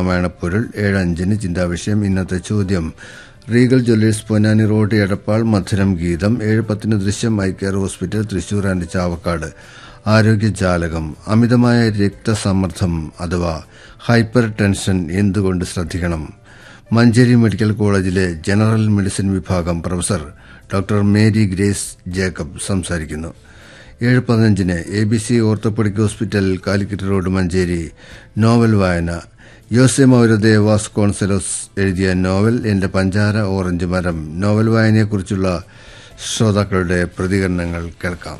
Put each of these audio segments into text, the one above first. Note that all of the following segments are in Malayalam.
രാമായണ പൊരുൾ ഏഴ് അഞ്ചിന് ചിന്താവിഷയം ഇന്നത്തെ ചോദ്യം Regal jewellers Ponnani road Edappal മധുരം ഗീതം ഏഴ് പത്തിന് Drishyam eye care hospital Thrissur and Chavakkad ആരോഗ്യജാലകം അമിതമായ രക്തസമ്മർദ്ദം അഥവാ ഹൈപ്പർ ടെൻഷൻ എന്തുകൊണ്ട് ശ്രദ്ധിക്കണം മഞ്ചേരി മെഡിക്കൽ കോളേജിലെ ജനറൽ മെഡിസിൻ വിഭാഗം professor doctor Mary Grace Jacob സംസാരിക്കുന്നു ഏഴ് പതിനഞ്ചിന് A B C orthopaedic hospital Calicut road Manjeri novel വായന യോസെ മൗരദെ വാസ് കോൺസലോസ് എഴുതിയ നോവൽ എന്റെ പഞ്ചാര ഓറഞ്ച് മരം നോവൽ വായനയെക്കുറിച്ചുള്ള ശ്രോതാക്കളുടെ പ്രതികരണങ്ങൾ കേൾക്കാം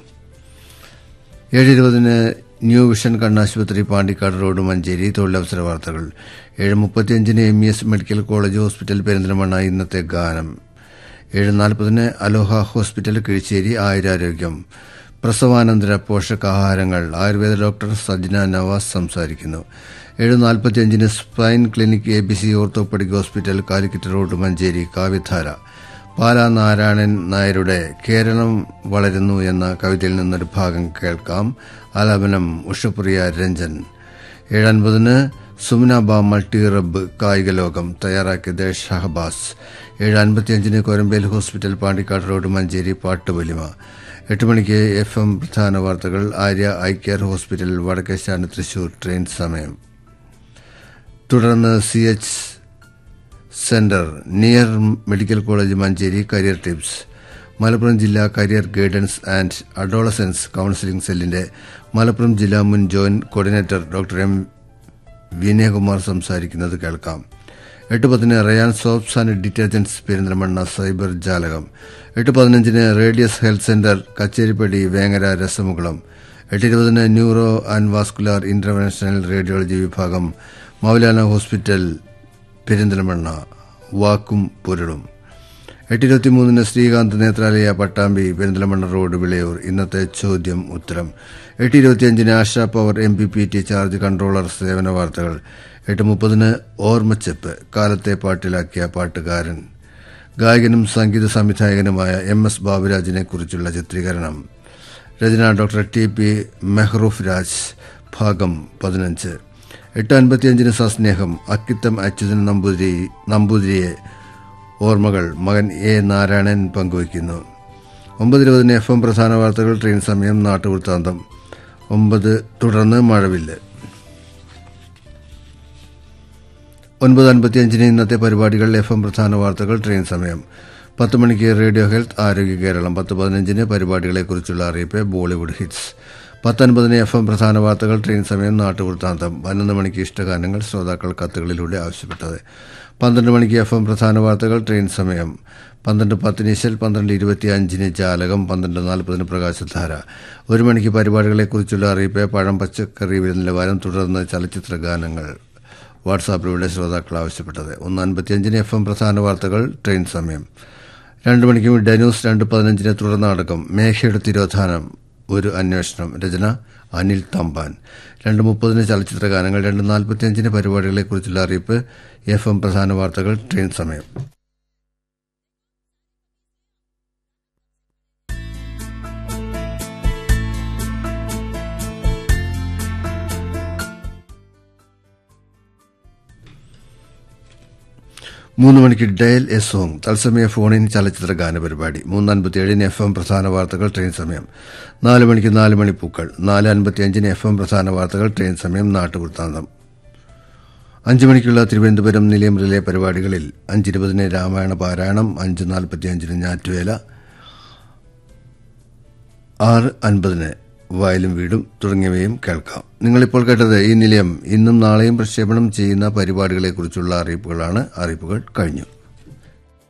ഏഴ് ഇരുപതിന് ന്യൂ വിഷൻ കണ്ണാശുപത്രി പാണ്ടിക്കാട് റോഡ് മഞ്ചേരി തൊഴിലവസര വാർത്തകൾ ഏഴ് മുപ്പത്തിയഞ്ചിന് M E S medical college hospital Perinthalmanna ഇന്നത്തെ ഗാനം ഏഴ് നാൽപ്പതിന് അലോഹ ഹോസ്പിറ്റൽ കിഴിശ്ശേരി ആയുരാരോഗ്യം പ്രസവാനന്തര പോഷകാഹാരങ്ങൾ ആയുർവേദ ഡോക്ടർ സജ്ന നവാസ് സംസാരിക്കുന്നു ഏഴ് നാൽപ്പത്തിയഞ്ചിന് spine clinic A B C orthopaedic hospital Calicut road Manjeri കാവ്യധാര പാലാ നാരായണൻ നായരുടെ കേരളം വളരുന്നു എന്ന കവിതയിൽ നിന്നൊരു ഭാഗം കേൾക്കാം ആലാപനം ഉഷപ്രിയ രഞ്ജൻ ഏഴൻപതിന് സുമനാബ മൾട്ടി റബ്ബ് കായിക ലോകം തയ്യാറാക്കിയത് ഷഹബാസ് ഏഴ് അൻപത്തിയഞ്ചിന് കൊരമ്പേൽ ഹോസ്പിറ്റൽ പാണ്ടിക്കാട് റോഡ് മഞ്ചേരി പാട്ടുപൊലിമ എട്ട് മണിക്ക് എഫ് എം പ്രധാന വാർത്തകൾ ആര്യ ഐ കെയർ ഹോസ്പിറ്റൽ വടക്കേശാണ് തൃശൂർ ട്രെയിൻ സമയം തുടർന്ന് C H centre near medical college Manjeri career tips Malappuram ജില്ലാ career guidance and adolescence counselling സെല്ലിന്റെ മലപ്പുറം ജില്ലാ മുൻ joint coordinator doctor M Vinayakumar സംസാരിക്കുന്നത് കേൾക്കാം എട്ട് പത്തിന് Rayan soaps and detergents Perinthalmanna cyber ജാലകം എട്ട് പതിനഞ്ചിന് radius health centre Kacheripadi Vengara രസമുകുളം എട്ട് ഇരുപതിന് neuro and vascular interventional radiology വിഭാഗം മൗലാന ഹോസ്പിറ്റൽ പെരിന്തൽമണ്ണ വാക്കും പൊരുളും എട്ടിരുപത്തിമൂന്നിന് ശ്രീകാന്ത് നേത്രാലയ പട്ടാമ്പി പെരിന്തൽമണ്ണ റോഡ് വിളയൂർ ഇന്നത്തെ ചോദ്യം ഉത്തരം എട്ട് ഇരുപത്തിയഞ്ചിന് Asha power M P P T charge controller സേവന വാർത്തകൾ എട്ട് മുപ്പതിന് ഓർമ്മച്ചെപ്പ് കാലത്തെ പാട്ടിലാക്കിയ പാട്ടുകാരൻ ഗായകനും സംഗീത സംവിധായകനുമായ എം എസ് ബാബുരാജിനെ കുറിച്ചുള്ള ചിത്രീകരണം രചന doctor T P Mehroof Raj ഭാഗം പതിനഞ്ച് എട്ട് അൻപത്തിയഞ്ചിന് സസ്നേഹം അക്കിത്തം അച്യുതൻ നമ്പൂതിരി നമ്പൂതിരിയെ ഓർമ്മകൾ മകൻ എ നാരായണൻ പങ്കുവയ്ക്കുന്നു ഒമ്പത് ഇരുപതിന് എഫ് എം പ്രധാന വാർത്തകൾ ട്രെയിൻ സമയം നാട്ടുവൃത്താന്തം ഒമ്പത് തുടർന്ന് മഴവില്ല് ഒൻപത് അൻപത്തിയഞ്ചിന് ഇന്നത്തെ പരിപാടികൾ എഫ് എം പ്രധാന വാർത്തകൾ ട്രെയിൻ സമയം പത്ത് മണിക്ക് റേഡിയോ ഹെൽത്ത് ആരോഗ്യ കേരളം പത്ത് പതിനഞ്ചിന് പരിപാടികളെക്കുറിച്ചുള്ള അറിയിപ്പ് ബോളിവുഡ് ഹിറ്റ്സ് പത്തൊൻപതിന് എഫ് എം പ്രധാന വാർത്തകൾ ട്രെയിൻ സമയം നാട്ടുവൃത്താന്തം പതിനൊന്ന് മണിക്ക് ഇഷ്ടഗാനങ്ങൾ ശ്രോതാക്കൾ കത്തുകളിലൂടെ ആവശ്യപ്പെട്ടത് പന്ത്രണ്ട് മണിക്ക് എഫ് എം പ്രധാന വാർത്തകൾ ട്രെയിൻ സമയം പന്ത്രണ്ട് പത്തിന് ഇശൽ പന്ത്രണ്ട് ഇരുപത്തി അഞ്ചിന് ജാലകം പന്ത്രണ്ട് നാൽപ്പതിന് പ്രകാശധാര ഒരു മണിക്ക് പരിപാടികളെക്കുറിച്ചുള്ള അറിയിപ്പ് പഴം പച്ചക്കറി വില നിലവാരം തുടർന്ന് ചലച്ചിത്ര ഗാനങ്ങൾ വാട്സാപ്പിലൂടെ ശ്രോതാക്കൾ ആവശ്യപ്പെട്ടത് ഒന്ന് അൻപത്തിയഞ്ചിന് എഫ് എം പ്രധാന വാർത്തകൾ ട്രെയിൻ സമയം രണ്ട് മണിക്ക് ഡെന്യൂസ് രണ്ട് പതിനഞ്ചിന് തുടർന്നടക്കം മേഘയുടെ തിരോധാനം ഒരു അന്വേഷണം രചന അനിൽ തമ്പാൻ രണ്ട് മുപ്പതിന് ചലച്ചിത്ര ഗാനങ്ങൾ രണ്ട് നാൽപ്പത്തിയഞ്ചിന് പരിപാടികളെക്കുറിച്ചുള്ള അറിയിപ്പ് എഫ് എം പ്രധാന വാർത്തകൾ ട്രെയിൻ സമയം മൂന്ന് മണിക്ക് ഡയൽ എ സോങ് തത്സമയ ഫോണിൻ ചലച്ചിത്ര ഗാന പരിപാടി മൂന്ന് അൻപത്തിയേഴിന് എഫ് എം പ്രധാന വാർത്തകൾ ട്രെയിൻ സമയം നാല് മണിക്ക് നാല് മണിപ്പൂക്കൾ നാല് അൻപത്തിയഞ്ചിന് എഫ് എം പ്രധാന വാർത്തകൾ ട്രെയിൻ സമയം നാട്ടുവൃത്താന്തം അഞ്ച് മണിക്കുള്ള തിരുവനന്തപുരം നിലയം റിലേ പരിപാടികളിൽ അഞ്ചിരുപതിന് രാമായണ പാരായണം അഞ്ച് നാൽപ്പത്തിയഞ്ചിന് ഞാറ്റുവേല ആറ് അൻപതിന് വയലും വീടും തുടങ്ങിയവയും കേൾക്കാം നിങ്ങളിപ്പോൾ കേട്ടത് ഈ നിലയം ഇന്നും നാളെയും പ്രക്ഷേപണം ചെയ്യുന്ന പരിപാടികളെക്കുറിച്ചുള്ള അറിയിപ്പുകളാണ് അറിയിപ്പുകൾ കഴിഞ്ഞു